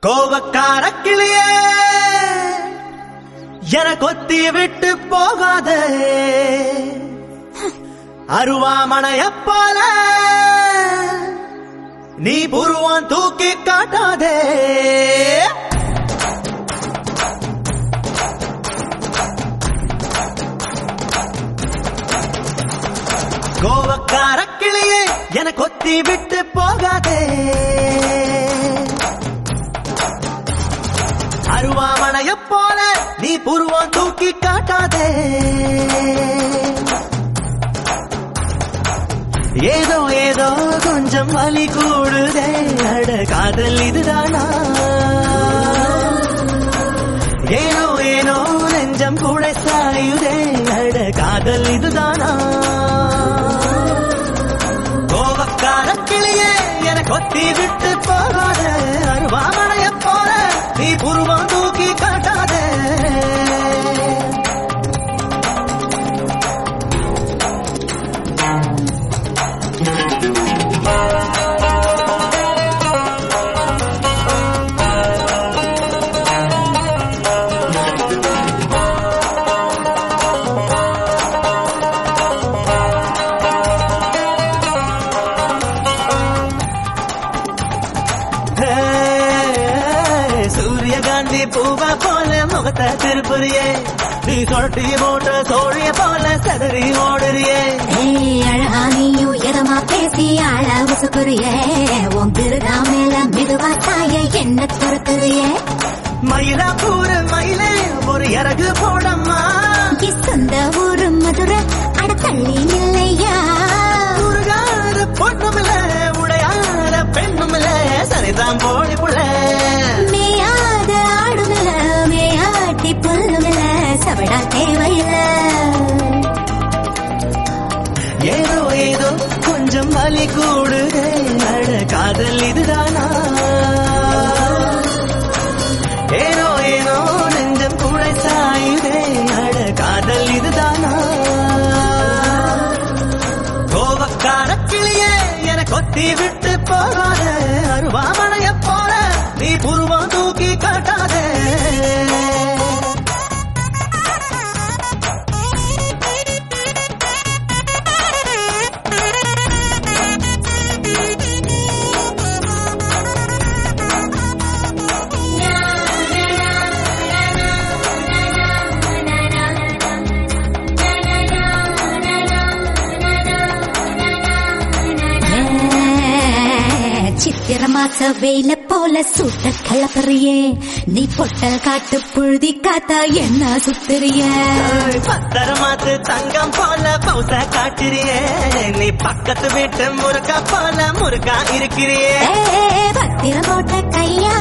கோவக்கார கிளியே என கொத்தி விட்டு போகாதே அருவாமனைய போல நீ புருவம் தூக்கி காட்டாதே கோவக்கார கிளியே என கொத்தி விட்டு போகாதே அருவாமனைய போல நீ புருவம் தூக்கி காட்டாதே ஏதோ ஏதோ கொஞ்சம் வலி கூடுதே அட காதல் இதுதானா ஏனோ ஏனோ நெஞ்சம் கூட சாயுதே அட காதல் இதுதானா கோவக்கார கிளியே என கொத்தி விட்டு போகாத அருவாமனைய போல நீ புருவம் தூக்கி காட்டாதே ஹே, சூரியகாந்தி பூவ போல முகத்தை திருப்புறியே நீ சொட்டி போட்ட சோழிய போல சதறி ஓடுறியே ஏய், அழகா நீயும் எதமா பேசி ஆள உசுக்குறியே உன் திருடா மேல மெதுவா தாய என்ன துரத்துறியே மயிலா பூர மயிலே ஒரு இறகு போடம்மா சொந்த ஊரு மதுரை அட தள்ளி இல்லையா உருகாத பொண்ணுமில்ல உடையாத பெண்ணுமில்ல சரிதான் போடி புள்ள மேயாத ஆடுமில்ல மேயாட்டி புல்லுமில்ல சவடா தேவையில்ல ஏதோ ஏதோ கொஞ்சம் வலி கூடுதே அட காதல் இதுதானா ஏனோ ஏனோ நெஞ்சம் கூட சாயுதே அட காதல் இதுதானா கோவக்கார கிளியே என கொத்தி விட்டு போகாத அருவாமனைய போல நீ புருவம் தூக்கி காட்டாதே சித்திர மாச வெயில போல சூட்ட கலப்பறியே நீ பொட்டல் காட்டு புழுதி காத்தா என்ன சுத்துறிய பத்தரமாத்து தங்கம் போல பௌச காட்டுறியே நீ பக்கத்து வீட்டு முருகா போல முருகா இருக்கிறியே பத்திர போட்ட கையா